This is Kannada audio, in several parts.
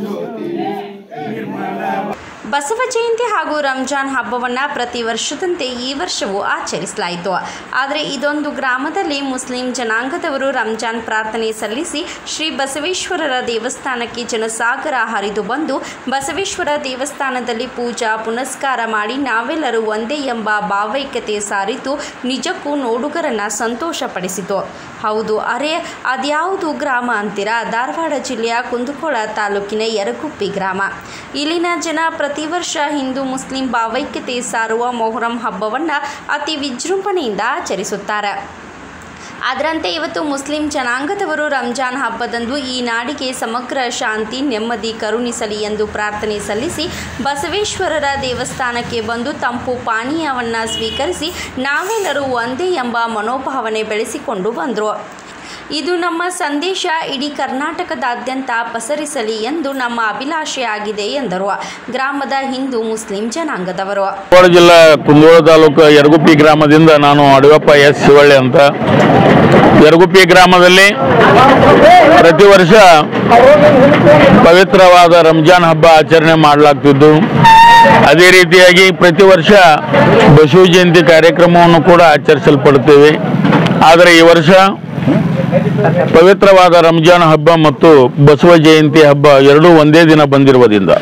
ಬಸವ ಜಯಂತಿ ಹಾಗೂ ರಂಜಾನ್ ಹಬ್ಬವನ್ನು ಪ್ರತಿ ವರ್ಷದಂತೆ ಈ ವರ್ಷವೂ ಆಚರಿಸಲಾಯಿತು ಆದರೆ ಇದೊಂದು ಗ್ರಾಮದಲ್ಲಿ ಮುಸ್ಲಿಂ ಜನಾಂಗದವರು ರಂಜಾನ್ ಪ್ರಾರ್ಥನೆ ಸಲ್ಲಿಸಿ ಶ್ರೀ ಬಸವೇಶ್ವರರ ದೇವಸ್ಥಾನಕ್ಕೆ ಜನಸಾಗರ ಹರಿದು ಬಂದು ಬಸವೇಶ್ವರ ದೇವಸ್ಥಾನದಲ್ಲಿ ಪೂಜಾ ಪುನಸ್ಕಾರ ಮಾಡಿ ನಾವೆಲ್ಲರೂ ಒಂದೇ ಎಂಬ ಭಾವೈಕ್ಯತೆ ಸಾರಿತು ನಿಜಕ್ಕೂ ನೋಡುಗರನ್ನ ಸಂತೋಷಪಡಿಸಿತು ಹೌದು ಅರೆ ಅದ್ಯಾವುದು ಗ್ರಾಮ ಅಂತೀರಾ ಧಾರವಾಡ ಜಿಲ್ಲೆಯ ಕುಂದಗೋಳ ತಾಲೂಕಿನ ಯರಗುಪ್ಪಿ ಗ್ರಾಮ ಇಲ್ಲಿನ ಜನ ಪ್ರತಿ ವರ್ಷ ಹಿಂದೂ ಮುಸ್ಲಿಂ ಭಾವೈಕ್ಯತೆ ಸಾರುವ ಮೊಹರಂ ಹಬ್ಬವನ್ನು ಅತಿ ವಿಜೃಂಭಣೆಯಿಂದ ಆಚರಿಸುತ್ತಾರೆ ಅದರಂತೆ ಇವತ್ತು ಮುಸ್ಲಿಂ ಜನಾಂಗದವರು ರಂಜಾನ್ ಹಬ್ಬದಂದು ಈ ನಾಡಿಗೆ ಸಮಗ್ರ ಶಾಂತಿ ನೆಮ್ಮದಿ ಕರುಣಿಸಲಿ ಎಂದು ಪ್ರಾರ್ಥನೆ ಸಲ್ಲಿಸಿ ಬಸವೇಶ್ವರರ ದೇವಸ್ಥಾನಕ್ಕೆ ಬಂದು ತಂಪು ಪಾನೀಯವನ್ನು ಸ್ವೀಕರಿಸಿ ನಾವೆಲ್ಲರೂ ಒಂದೇ ಎಂಬ ಮನೋಭಾವನೆ ಬೆಳೆಸಿಕೊಂಡು ಬಂದರು ಇದು ನಮ್ಮ ಸಂದೇಶ ಇಡೀ ಕರ್ನಾಟಕದಾದ್ಯಂತ ಪಸರಿಸಲಿ ಎಂದು ನಮ್ಮ ಅಭಿಲಾಷೆಯಾಗಿದೆ ಎಂದರು ಗ್ರಾಮದ ಹಿಂದೂ ಮುಸ್ಲಿಂ ಜನಾಂಗದವರು ಧಾರವಾಡ ಜಿಲ್ಲಾ ಕುಂದಗೋಳ ತಾಲೂಕು ಯರಗುಪ್ಪಿ ಗ್ರಾಮದಿಂದ ನಾನು ಅಡಗಪ್ಪ ಎಸ್ ಶಿವಳ್ಳಿ ಅಂತ ಯರಗುಪ್ಪಿ ಗ್ರಾಮದಲ್ಲಿ ಪ್ರತಿ ವರ್ಷ ಪವಿತ್ರವಾದ ರಂಜಾನ್ ಹಬ್ಬ ಆಚರಣೆ ಮಾಡಲಾಗ್ತಿದ್ದು ಅದೇ ರೀತಿಯಾಗಿ ಪ್ರತಿ ವರ್ಷ ಬಸವ ಜಯಂತಿ ಕಾರ್ಯಕ್ರಮವನ್ನು ಕೂಡ ಆಚರಿಸಲ್ಪಡುತ್ತೇವೆ ಆದರೆ ಈ ವರ್ಷ ಪವಿತ್ರವಾದ ರಂಜಾನ್ ಹಬ್ಬ ಮತ್ತು ಬಸವ ಜಯಂತಿ ಹಬ್ಬ ಎರಡೂ ಒಂದೇ ದಿನ ಬಂದಿರುವುದರಿಂದ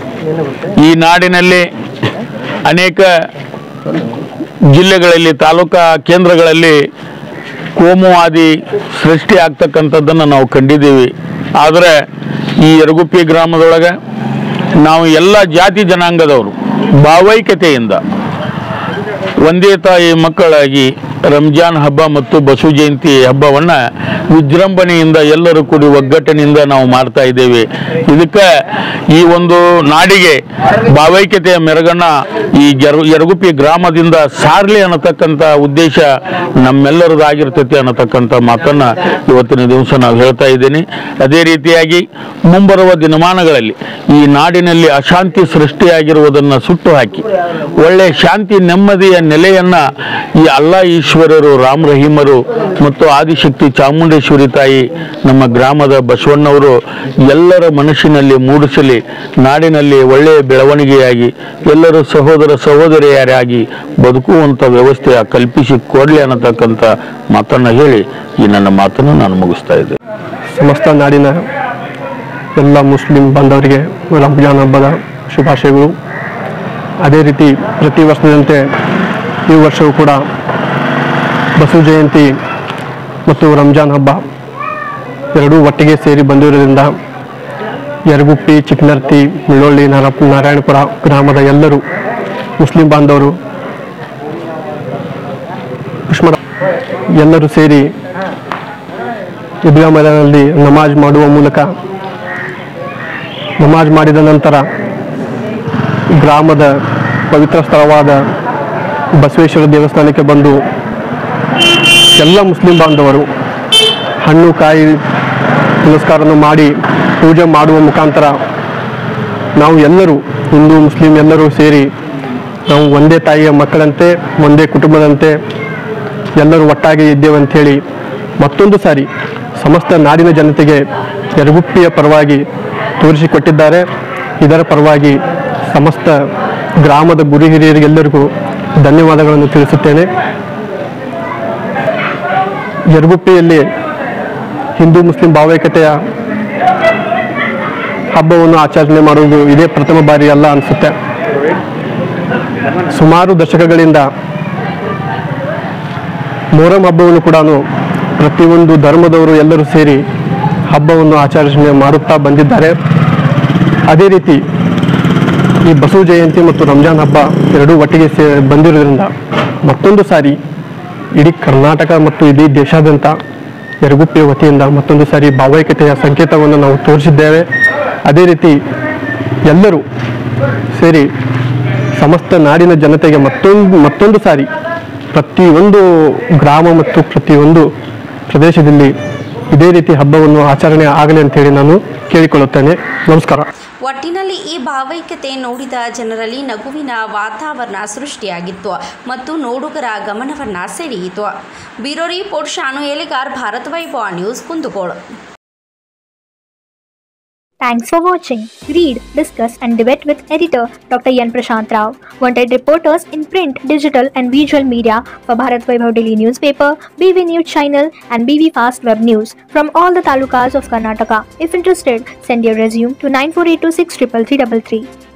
ಈ ನಾಡಿನಲ್ಲಿ ಅನೇಕ ಜಿಲ್ಲೆಗಳಲ್ಲಿ ತಾಲೂಕಾ ಕೇಂದ್ರಗಳಲ್ಲಿ ಕೋಮುವಾದಿ ಸೃಷ್ಟಿ ಆಗ್ತಕ್ಕಂಥದ್ದನ್ನು ನಾವು ಕಂಡಿದ್ದೀವಿ ಆದರೆ ಈ ಯರಗುಪ್ಪಿ ಗ್ರಾಮದೊಳಗೆ ನಾವು ಎಲ್ಲ ಜಾತಿ ಜನಾಂಗದವರು ಭಾವೈಕ್ಯತೆಯಿಂದ ಒಂದೇ ತಾಯಿ ಮಕ್ಕಳಾಗಿ ರಂಜಾನ್ ಹಬ್ಬ ಮತ್ತು ಬಸವ ಜಯಂತಿ ಹಬ್ಬವನ್ನು ವಿಜೃಂಭಣೆಯಿಂದ ಎಲ್ಲರೂ ಕೂಡಿ ಒಗ್ಗಟ್ಟಿನಿಂದ ನಾವು ಮಾಡ್ತಾ ಇದ್ದೇವೆ ಇದಕ್ಕೆ ಈ ಒಂದು ನಾಡಿಗೆ ಭಾವೈಕ್ಯತೆಯ ಮೆರಗನ್ನ ಈ ಯರ ಯರಗುಪ್ಪಿ ಗ್ರಾಮದಿಂದ ಸಾರ್ಲಿ ಅನ್ನತಕ್ಕಂಥ ಉದ್ದೇಶ ನಮ್ಮೆಲ್ಲರದಾಗಿರ್ತೈತಿ ಅನ್ನತಕ್ಕಂಥ ಮಾತನ್ನ ಇವತ್ತಿನ ದಿವಸ ನಾವು ಹೇಳ್ತಾ ಇದ್ದೀನಿ ಅದೇ ರೀತಿಯಾಗಿ ಮುಂಬರುವ ದಿನಮಾನಗಳಲ್ಲಿ ಈ ನಾಡಿನಲ್ಲಿ ಅಶಾಂತಿ ಸೃಷ್ಟಿಯಾಗಿರುವುದನ್ನು ಸುಟ್ಟು ಹಾಕಿ ಒಳ್ಳೆ ಶಾಂತಿ ನೆಮ್ಮದಿಯ ನೆಲೆಯನ್ನ ಈ ಅಲ್ಲಾ ಈಶ್ವರರು ರಾಮ್ ರಹೀಮರು ಮತ್ತು ಆದಿಶಕ್ತಿ ಚಾಮುಂಡೇಶ್ವರಿ ತಾಯಿ ನಮ್ಮ ಗ್ರಾಮದ ಬಸವಣ್ಣವರು ಎಲ್ಲರ ಮನಸ್ಸಿನಲ್ಲಿ ಮೂಡಿಸಲಿ ನಾಡಿನಲ್ಲಿ ಒಳ್ಳೆಯ ಬೆಳವಣಿಗೆಯಾಗಿ ಎಲ್ಲರೂ ಸಹೋದರ ಸಹೋದರಿಯರಾಗಿ ಬದುಕುವಂಥ ವ್ಯವಸ್ಥೆ ಕಲ್ಪಿಸಿ ಕೊಡಲಿ ಅನ್ನತಕ್ಕಂಥ ಮಾತನ್ನು ಹೇಳಿ ಈ ನನ್ನ ಮಾತನ್ನು ನಾನು ಮುಗಿಸ್ತಾ ಇದ್ದೆ ಸಮಸ್ತ ನಾಡಿನ ಎಲ್ಲ ಮುಸ್ಲಿಂ ಬಾಂಧವರಿಗೆ ರಂಜಾನ್ ಹಬ್ಬದ ಶುಭಾಶಯಗಳು ಅದೇ ರೀತಿ ಪ್ರತಿ ವರ್ಷದಂತೆ ಈ ವರ್ಷವೂ ಕೂಡ ಬಸವ ಜಯಂತಿ ಮತ್ತು ರಂಜಾನ್ ಹಬ್ಬ ಎರಡೂ ಒಟ್ಟಿಗೆ ಸೇರಿ ಬಂದಿರೋದ್ರಿಂದ ಯರಗುಪ್ಪಿ ಚಿಕ್ಕನರ್ತಿ ಮುಳ್ಳೊಳ್ಳಿ ನಾರ ನಾರಾಯಣಪುರ ಗ್ರಾಮದ ಎಲ್ಲರೂ ಮುಸ್ಲಿಂ ಬಾಂಧವರು ಪುಷ್ಮರ ಎಲ್ಲರೂ ಸೇರಿ ಈದ್ಗಾ ಮೈದಾನದಲ್ಲಿ ನಮಾಜ್ ಮಾಡುವ ಮೂಲಕ ನಮಾಜ್ ಮಾಡಿದ ನಂತರ ಗ್ರಾಮದ ಪವಿತ್ರ ಸ್ಥಳವಾದ ಬಸವೇಶ್ವರ ದೇವಸ್ಥಾನಕ್ಕೆ ಬಂದು ಎಲ್ಲ ಮುಸ್ಲಿಂ ಬಾಂಧವರು ಹಣ್ಣು ಕಾಯಿ ಪುನಸ್ಕಾರವನ್ನು ಮಾಡಿ ಪೂಜೆ ಮಾಡುವ ಮುಖಾಂತರ ನಾವು ಎಲ್ಲರೂ ಹಿಂದೂ ಮುಸ್ಲಿಂ ಎಲ್ಲರೂ ಸೇರಿ ನಾವು ಒಂದೇ ತಾಯಿಯ ಮಕ್ಕಳಂತೆ ಒಂದೇ ಕುಟುಂಬದಂತೆ ಎಲ್ಲರೂ ಒಟ್ಟಾಗಿ ಇದ್ದೇವೆ ಅಂಥೇಳಿ ಮತ್ತೊಂದು ಸಾರಿ ಸಮಸ್ತ ನಾಡಿನ ಜನತೆಗೆ ಯರಗುಪ್ಪಿಯ ಪರವಾಗಿ ತೋರಿಸಿಕೊಟ್ಟಿದ್ದಾರೆ ಇದರ ಪರವಾಗಿ ಸಮಸ್ತ ಗ್ರಾಮದ ಗುರು ಹಿರಿಯರಿಗೆಲ್ಲರಿಗೂ ಧನ್ಯವಾದಗಳನ್ನು ತಿಳಿಸುತ್ತೇನೆ ಯರಗುಪ್ಪಿಯಲ್ಲಿ ಹಿಂದೂ ಮುಸ್ಲಿಂ ಭಾವೈಕ್ಯತೆಯ ಹಬ್ಬವನ್ನು ಆಚರಣೆ ಮಾಡುವುದು ಇದೇ ಪ್ರಥಮ ಬಾರಿ ಅಲ್ಲ ಅನಿಸುತ್ತೆ ಸುಮಾರು ದಶಕಗಳಿಂದ ಮೊಹರಂ ಹಬ್ಬವನ್ನು ಕೂಡ ಪ್ರತಿಯೊಂದು ಧರ್ಮದವರು ಎಲ್ಲರೂ ಸೇರಿ ಹಬ್ಬವನ್ನು ಆಚರಣೆ ಮಾಡುತ್ತಾ ಬಂದಿದ್ದಾರೆ ಅದೇ ರೀತಿ ಈ ಬಸವ ಜಯಂತಿ ಮತ್ತು ರಂಜಾನ್ ಹಬ್ಬ ಎರಡೂ ಒಟ್ಟಿಗೆ ಸೇ ಬಂದಿರೋದ್ರಿಂದ ಮತ್ತೊಂದು ಸಾರಿ ಇಡೀ ಕರ್ನಾಟಕ ಮತ್ತು ಇಡೀ ದೇಶಾದ್ಯಂತ ಯರಗುಪ್ಪಿ ವತಿಯಿಂದ ಮತ್ತೊಂದು ಸಾರಿ ಭಾವೈಕ್ಯತೆಯ ಸಂಕೇತವನ್ನು ನಾವು ತೋರಿಸಿದ್ದೇವೆ ಅದೇ ರೀತಿ ಎಲ್ಲರೂ ಸೇರಿ ಸಮಸ್ತ ನಾಡಿನ ಜನತೆಗೆ ಮತ್ತೊಂದು ಮತ್ತೊಂದು ಸಾರಿ ಪ್ರತಿಯೊಂದು ಗ್ರಾಮ ಮತ್ತು ಪ್ರತಿಯೊಂದು ಪ್ರದೇಶದಲ್ಲಿ ಇದೇ ರೀತಿ ಹಬ್ಬವನ್ನು ಆಚರಣೆ ಆಗಲಿ ಅಂತೇಳಿ ನಾನು ಕೇಳಿಕೊಳ್ಳುತ್ತೇನೆ ನಮಸ್ಕಾರ ಒಟ್ಟಿನಲ್ಲಿ ಈ ಭಾವೈಕ್ಯತೆ ನೋಡಿದ ಜನರಲ್ಲಿ ನಗುವಿನ ವಾತಾವರಣ ಸೃಷ್ಟಿಯಾಗಿತ್ತು ಮತ್ತು ನೋಡುಗರ ಗಮನವನ್ನು ಸೆಳೆಯಿತು bureau report Shanu Eligar Bharat Vaibhava news Kundagol Thanks for watching. Read, discuss, and debate with editor Dr. Yan Prashant Rao. Wanted reporters in print, digital, and visual media for Bharat Vaibhav Daily newspaper, BV News channel, and BV Fast Web News from all the talukas of Karnataka. If interested, send your resume to 9482633333.